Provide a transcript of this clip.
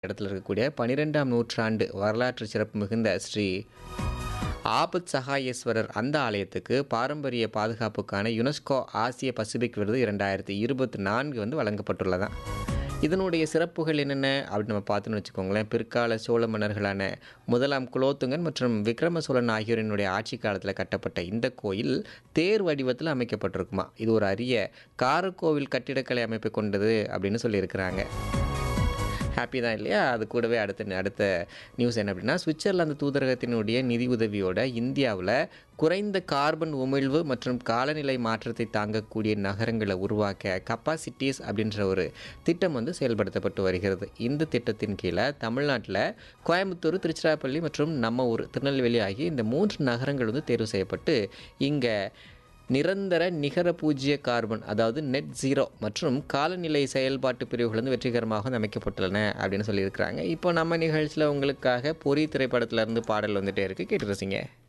இடத்துல இருக்கக்கூடிய பனிரெண்டாம் நூற்றாண்டு வரலாற்று சிறப்பு மிகுந்த ஸ்ரீ ஆபத் சகாயேஸ்வரர் அந்த ஆலயத்துக்கு பாரம்பரிய பாதுகாப்புக்கான யுனெஸ்கோ ஆசிய பசிபிக் விருது இரண்டாயிரத்தி இருபத்தி நான்கு வந்து வழங்கப்பட்டுள்ளதான் இதனுடைய சிறப்புகள் என்னென்ன அப்படின்னு நம்ம பார்த்தோன்னு வச்சுக்கோங்களேன் பிற்கால சோழ மன்னர்களான முதலாம் குலோத்துங்கன் மற்றும் விக்ரம சோழன் ஆகியோரினுடைய ஆட்சி காலத்தில் கட்டப்பட்ட இந்த கோயில் தேர் வடிவத்தில் அமைக்கப்பட்டிருக்குமா இது ஒரு அரிய காரக்கோவில் கட்டிடக்கலை அமைப்பை கொண்டது அப்படின்னு சொல்லியிருக்கிறாங்க ஹாப்பி தான் இல்லையா அது கூடவே அடுத்த அடுத்த நியூஸ் என்ன அப்படின்னா சுவிட்சர்லாந்து தூதரகத்தினுடைய நிதி உதவியோட இந்தியாவில் குறைந்த கார்பன் உமிழ்வு மற்றும் காலநிலை மாற்றத்தை தாங்கக்கூடிய நகரங்களை உருவாக்க கப்பாசிட்டிஸ் அப்படின்ற ஒரு திட்டம் வந்து செயல்படுத்தப்பட்டு வருகிறது இந்த திட்டத்தின் கீழே தமிழ்நாட்டில் கோயம்புத்தூர் திருச்சிராப்பள்ளி மற்றும் நம்ம ஊர் திருநெல்வேலி ஆகிய இந்த மூன்று நகரங்கள் வந்து தேர்வு செய்யப்பட்டு இங்கே நிரந்தர நிகர பூஜ்ஜிய கார்பன் அதாவது நெட் ஜீரோ மற்றும் காலநிலை செயல்பாட்டு பிரிவுகள் வந்து வெற்றிகரமாக வந்து அமைக்கப்பட்டுள்ளன அப்படின்னு சொல்லியிருக்கிறாங்க இப்போ நம்ம நிகழ்ச்சியில் உங்களுக்காக பொறி திரைப்படத்துல இருந்து பாடல் வந்துட்டே இருக்கு கேட்டு ரசிங்க